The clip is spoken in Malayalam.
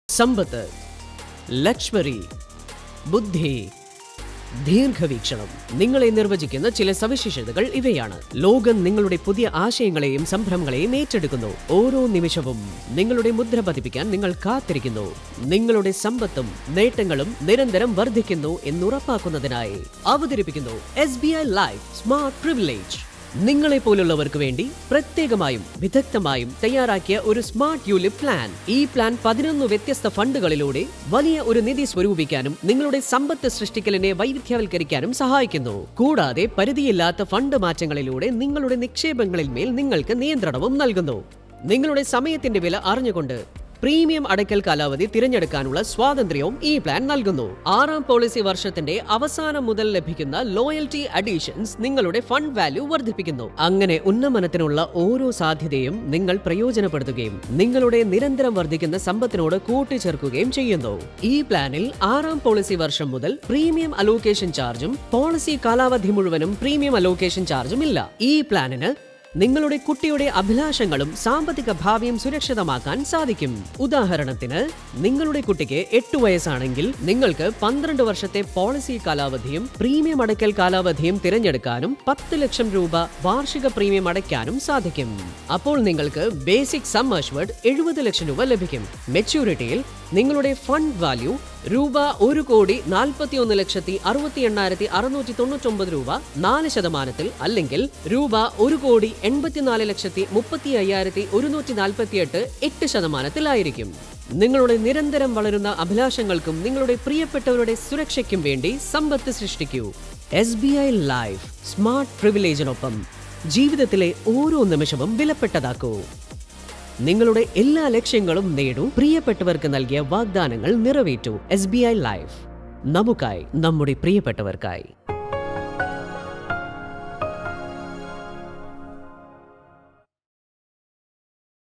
സമ്പത്ത് ലക്ഷ്മറി ബുദ്ധി ദീർഘവീക്ഷണം നിങ്ങളെ നിർവചിക്കുന്ന ചില സവിശേഷതകൾ ഇവയാണ് ലോകം നിങ്ങളുടെ പുതിയ ആശയങ്ങളെയും സംരംഭങ്ങളെയും ഏറ്റെടുക്കുന്നു ഓരോ നിമിഷവും നിങ്ങളുടെ മുദ്ര പതിപ്പിക്കാൻ നിങ്ങൾ കാത്തിരിക്കുന്നു നിങ്ങളുടെ സമ്പത്തും നേട്ടങ്ങളും നിരന്തരം വർദ്ധിക്കുന്നു എന്നുറപ്പാക്കുന്നതിനായി അവതരിപ്പിക്കുന്നു S B I life smart privilege നിങ്ങളെ പോലുള്ളവർക്ക് വേണ്ടി പ്രത്യേകമായും വിദഗ്ധമായും തയ്യാറാക്കിയ ഒരു സ്മാർട്ട് യൂലിപ് പ്ലാൻ ഈ പ്ലാൻ പതിനൊന്ന് വ്യത്യസ്ത ഫണ്ടുകളിലൂടെ വലിയ ഒരു നിധി സ്വരൂപിക്കാനും നിങ്ങളുടെ സമ്പത്ത് സൃഷ്ടിക്കലിനെ വൈവിധ്യവൽക്കരിക്കാനും സഹായിക്കുന്നു കൂടാതെ പരിധിയില്ലാത്ത ഫണ്ട് മാറ്റങ്ങളിലൂടെ നിങ്ങളുടെ നിക്ഷേപങ്ങളിൽ മേൽ നിങ്ങൾക്ക് നിയന്ത്രണവും നൽകുന്നു നിങ്ങളുടെ സമയത്തിന്റെ വില അറിഞ്ഞുകൊണ്ട് പ്രീമിയം അടയ്ക്കൽ കാലാവധി തിരഞ്ഞെടുക്കാനുള്ള സ്വാതന്ത്ര്യവും ഈ പ്ലാൻ നൽകുന്നു ആറാം പോളിസി വർഷത്തിന്റെ അവസാനം മുതൽ ലഭിക്കുന്ന ലോയൽറ്റി അഡീഷൻസ് നിങ്ങളുടെ ഫണ്ട് വാല്യൂ വർദ്ധിപ്പിക്കുന്നു അങ്ങനെ ഉന്നമനത്തിനുള്ള ഓരോ സാധ്യതയും നിങ്ങൾ പ്രയോജനപ്പെടുത്തുകയും നിങ്ങളുടെ നിരന്തരം വർദ്ധിക്കുന്ന സമ്പത്തിനോട് കൂട്ടിച്ചേർക്കുകയും ചെയ്യുന്നു ഈ പ്ലാനിൽ ആറാം പോളിസി വർഷം മുതൽ പ്രീമിയം അലോക്കേഷൻ ചാർജും പോളിസി കാലാവധി മുഴുവനും പ്രീമിയം അലോക്കേഷൻ ചാർജും ഇല്ല ഈ പ്ലാനിന് നിങ്ങളുടെ കുട്ടിയുടെ അഭിലാഷങ്ങളും സാമ്പത്തിക ഭാവിയും സുരക്ഷിതമാക്കാൻ സാധിക്കും ഉദാഹരണത്തിന് നിങ്ങളുടെ കുട്ടിക്ക് എട്ട് വയസ്സാണെങ്കിൽ നിങ്ങൾക്ക് പന്ത്രണ്ട് വർഷത്തെ പോളിസി കാലാവധിയും പ്രീമിയം അടയ്ക്കൽ കാലാവധിയും തിരഞ്ഞെടുക്കാനും പത്ത് ലക്ഷം രൂപ വാർഷിക പ്രീമിയം അടയ്ക്കാനും സാധിക്കും അപ്പോൾ നിങ്ങൾക്ക് ബേസിക് സം അഷ്വേർഡ് എഴുപത് ലക്ഷം രൂപ ലഭിക്കും മെച്യൂരിറ്റിയിൽ നിങ്ങളുടെ ഫണ്ട് വാല്യൂ രൂപ ഒരു കോടി നാൽപ്പത്തി ഒന്ന് ലക്ഷത്തി അറുപത്തി എണ്ണായിരത്തി അറുന്നൂറ്റി തൊണ്ണൂറ്റൊമ്പത് രൂപ നാല് ശതമാനത്തിൽ അല്ലെങ്കിൽ രൂപ ഒരു കോടി എൺപത്തിനാല് ലക്ഷത്തി മുപ്പത്തി അയ്യായിരത്തി ഒരുന്നൂറ്റി നാൽപ്പത്തിയെട്ട് എട്ട് ശതമാനത്തിലായിരിക്കും നിങ്ങളുടെ നിരന്തരം വളരുന്ന അഭിലാഷങ്ങൾക്കും നിങ്ങളുടെ പ്രിയപ്പെട്ടവരുടെ സുരക്ഷയ്ക്കും വേണ്ടി സമ്പത്ത് സൃഷ്ടിക്കൂ S B I life smart പ്രിവിലേജിനൊപ്പം ജീവിതത്തിലെ ഓരോ നിമിഷവും വിലപ്പെട്ടതാക്കൂ നിങ്ങളുടെ എല്ലാ ലക്ഷ്യങ്ങളും നേടൂ പ്രിയപ്പെട്ടവർക്ക് നൽകിയ വാഗ്ദാനങ്ങൾ നിറവേറ്റൂ എസ് ബി ഐ ലൈഫ് നമുക്കായി നമ്മുടെ പ്രിയപ്പെട്ടവർക്കായി